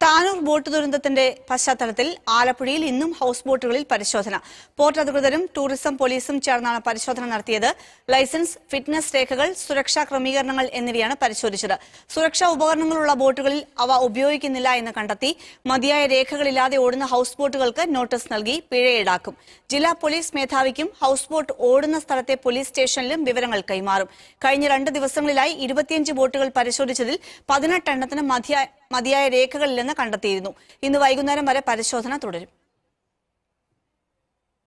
Tanur boat ദുരന്തത്തിന്റെ പശ്ചാത്തലത്തിൽ ആലപ്പുഴയിൽ ഇന്നും ഹൌസ് ബോട്ടുകളിൽ പരിശോധന പോർട്ട് അധികൃതരും ടൂറിസം പോലീസും ചേർന്നാണ് പരിശോധന നടത്തിയത് ലൈസൻസ് ഫിറ്റ്നസ് രേഖകൾ സുരക്ഷാ ക്രമീകരണങ്ങൾ എന്നിവയാണ് പരിശോധിച്ചത് സുരക്ഷാ ഉപകരണങ്ങളുള്ള ബോട്ടുകളിൽ അവ ഉപയോഗിക്കുന്നില്ല എന്ന് കണ്ടെത്തി മതിയായ രേഖകളില്ലാതെ ഓടുന്ന ഹൌസ് ബോട്ടുകൾക്ക് നോട്ടീസ് നൽകി പിഴ ഈടാക്കും ജില്ലാ പോലീസ് മേധാവിക്കും ഹൌസ് ബോട്ട് ഓടുന്ന സ്ഥലത്തെ പോലീസ് സ്റ്റേഷനിലും വിവരങ്ങൾ കൈമാറും കഴിഞ്ഞ രണ്ട് ദിവസങ്ങളിലായി ഇരുപത്തിയഞ്ച് ബോട്ടുകൾ പരിശോധിച്ചതിൽ പതിനെട്ടെണ്ണത്തിന് മതിയായ മതിയായ രേഖകളില്ലെന്ന് കണ്ടെത്തിയിരുന്നു ഇന്ന് വൈകുന്നേരം വരെ പരിശോധന തുടരും